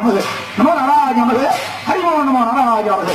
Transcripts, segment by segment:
நமது நமோ நாராஜ நமது ஹரிமோ நமோ நாராஜ நமது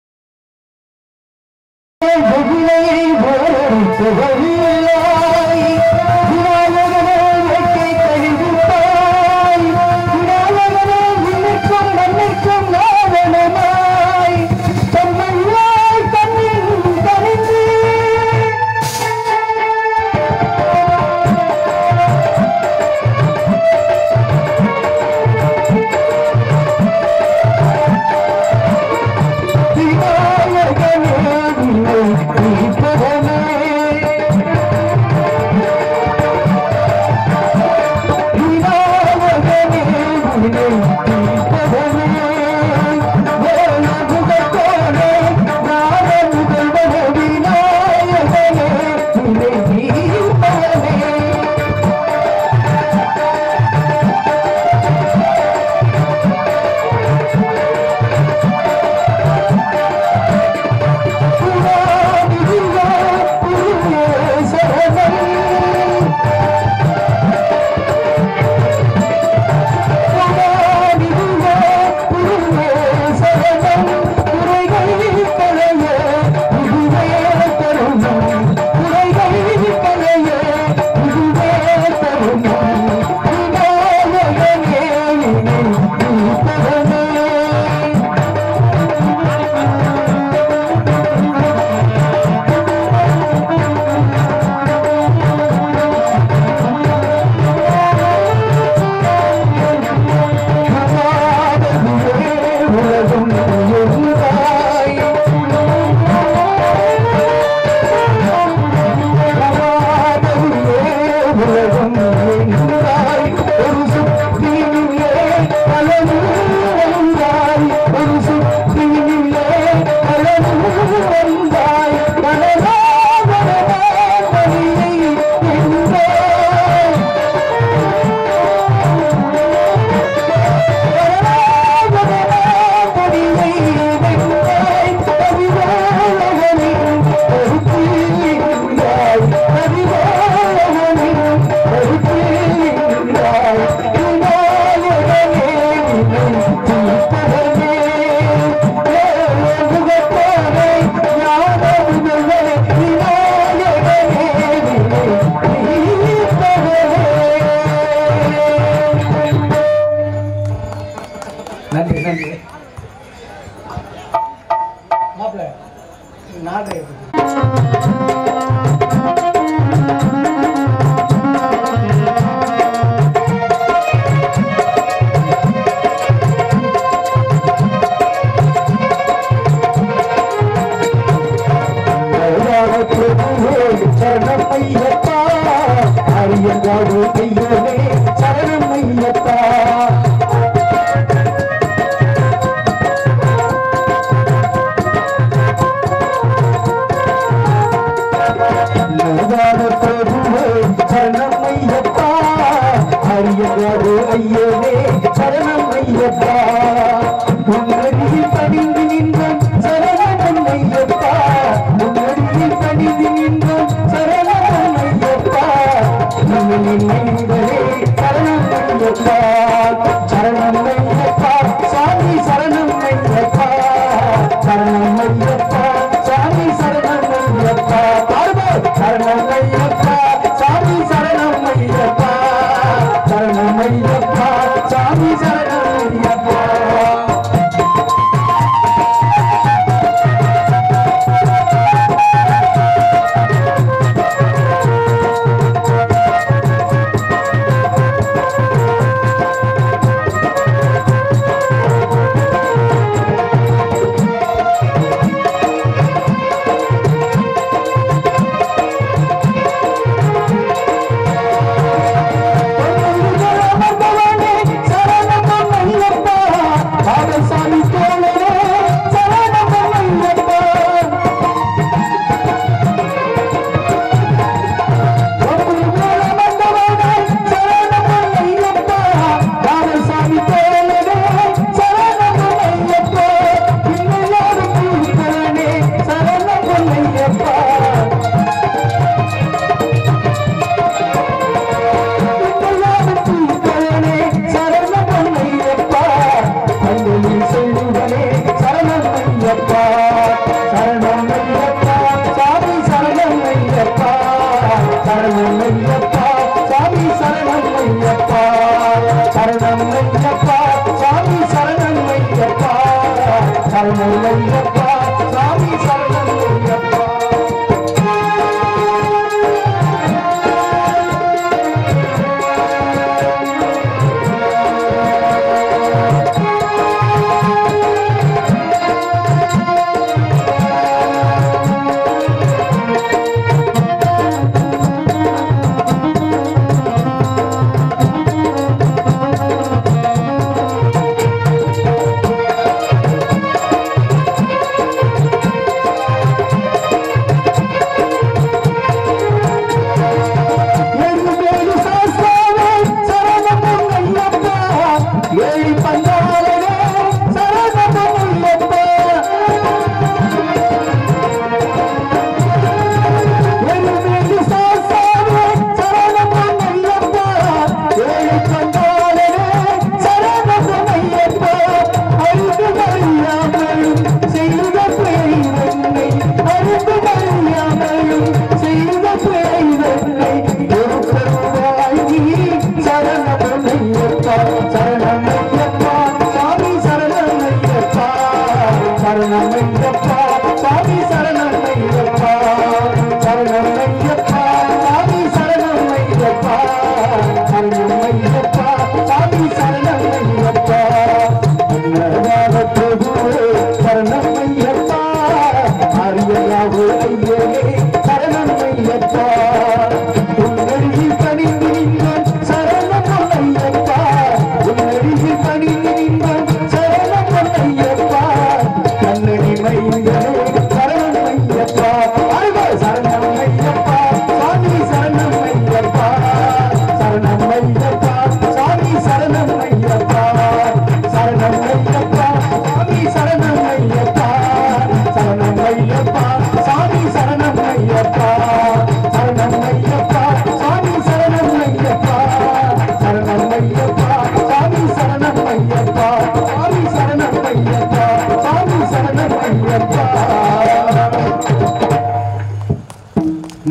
நன்றி நன்றி மாப்பிள்ள நாடு சரணமையப்பா அரியங்காடு ஐயனே சரணமையப்பா லோகான பிரபுவே சரணமையப்பா அரியங்காடு ஐயனே சரணமையப்பா உன்னடியில் பணிந்து நின்றோம் சரணமையப்பா உன்னடியில் பணிந்து நின்றோம் சரணமையப்பா நினைவுகளே சரணமையப்பா சரணமையப்பா சாமி சரணமையப்பா சரணமையப்பா சாமி சரணமையப்பா பாருங்க சரணமையப்பா சாமி சரணமையப்பா சரணமையப்பா சாமி சரணமையப்பா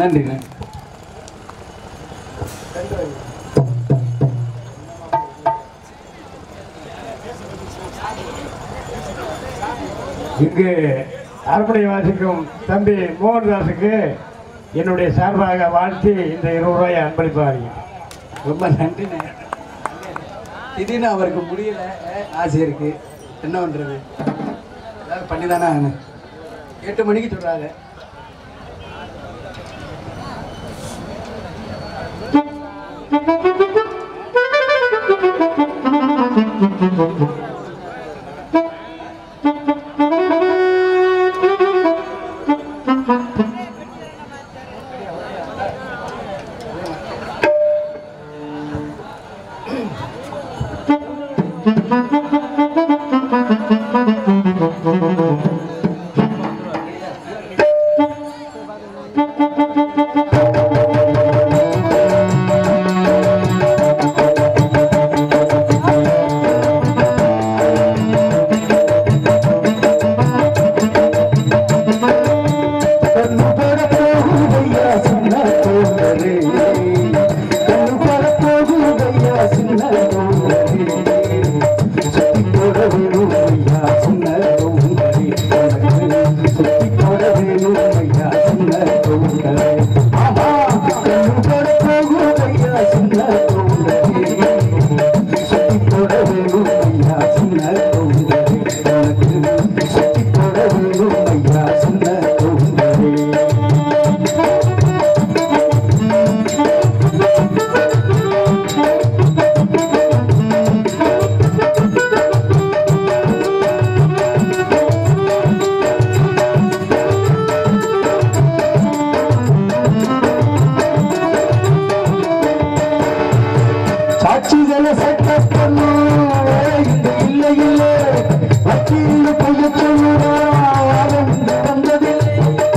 நன்றி நன்றி இங்கு அறுபடை வாசிக்கும் தம்பி மோகன்தாஸுக்கு என்னுடைய சார்பாக வாழ்த்தி இந்த இருபது ரூபாயை அன்பளிப்பாங்க ரொம்ப நன்றிண்ணே திடீர்னு அவருக்கு முடியல அஹ், ஆசை இருக்கு என்ன பண்றது ஏதாவது பண்ணி தானே ஆகணும் எட்டு மணிக்கு சொல்றாங்க கண்ணு பட போகுதையா சின்ன தோழரே கண்ணு பட போகுதையா சின்ன தோழரே சுத்தி போட வேணும் ஐயா சின்ன தோழரே உனக்கு சுத்தி போட வேணும் ஐயா சின்ன தோழரே ஆமா கண்ணு பட போகுதையா சின்ன தோழரே சுத்தி போட வேணும் ஐயா சின்ன தோழரே உனக்கு சுத்தி போட வேணும் ஐயா சின்ன தோழரே சாட்சிகளை சட்ட பண்ணும் இல்லை இல்லை வக்கீல் பொய்ய சொல்லுடா அவன் வந்ததில்லை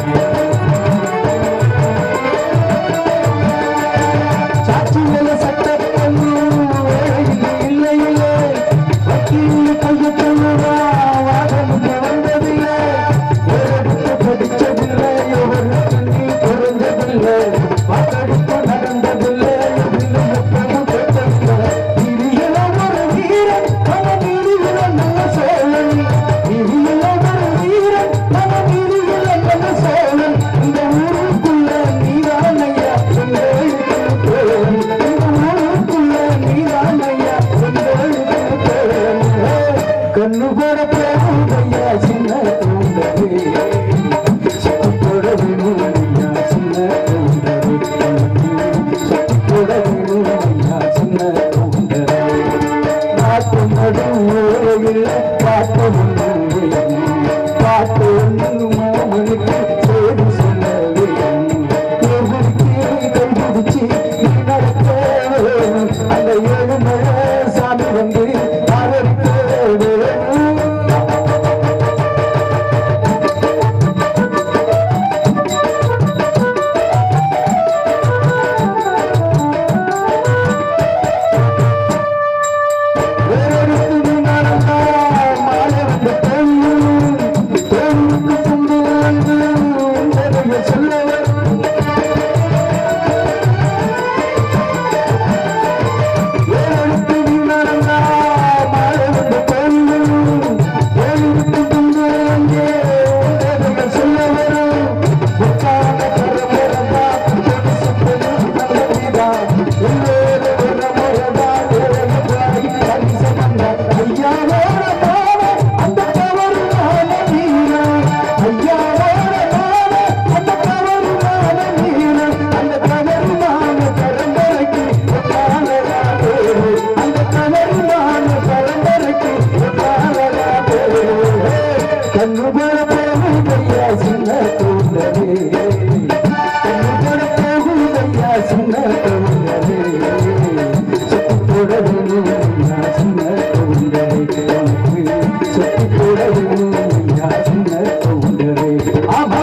சாட்சிகளை சட்ட பண்ணும் இல்லை இல்லை வக்கீல் பொய்ய சொல்லுடா அவன் வந்ததில்லை ஓரெடுத்து படிச்சதில்லை ஒவ்வொரு நீ குறைஞ்சதில்லை வாக்கெடுப்பு நடந்ததில்லை இல்லை எப்பவும் கேட்டதில்லை இனியில ஒரு வீரன் அவன் இனியில நல்ல சோழன் இனியில ஒரு வீரன் அவன் இனியில நல்ல சோழன் இந்த ஊருக்குள்ள நீதான் ஐயா இந்த தோழன் இந்த ஊருக்குள்ள நீதான் ஐயா இந்த தோழன் கண்ணு போட போகுதையா சின்ன தோண்டரே சுத்தி போட வேணும் ஐயா சின்ன தோண்டரே சுத்தி போட வேணும் ஐயா சின்ன தோண்டரே நாட்டு நடுவில் பாட்டு ஒன்று பாட்டு ஒன்று மாமனுக்கு சேரு சொல்ல வேணும் கைபிடிச்சு நீ நடக்க வேணும் அந்த ஏழு மழை சாமி வந்து ஆதரிக்க வேணும் வேறொருத்து நடந்தா மாலை வந்து பெண்ணும் பெண்ணுக்கு துண்டு வந்து நிறைய சொல்லவர் வேறொருத்து நடந்தா மாலை வந்து பெண்ணும் பெண்ணுக்கு துண்டு வந்து நிறைய சொல்லவர் உட்கார்ந்த பரபரப்பா பொடிசு பெரும் நல்லவிதா எல்லோரும் ஒரு முறைதா இறைவாய் பரிசமந்த ஐயாவோட பாவ அந்த தவறுமான வீரா ஐயாவோட பாவ அந்த தவறுமான வீரா அந்த தவறுமான பரம்பரைக்கு ஒப்பாளரா பேரு அந்த தவறுமான பரம்பரைக்கு ஒப்பாளரா பேரு கண்ணு போல போகுதையா சின்ன தூண்டரே கண்ணு போல போகுதையா சின்ன தூண்டரே சுத்தி போட வேணும் ஐயா சின்ன தூண்டரே உனக்கு சுத்தி போட வேணும் ஐயா சின்ன தூண்டரே ஆமா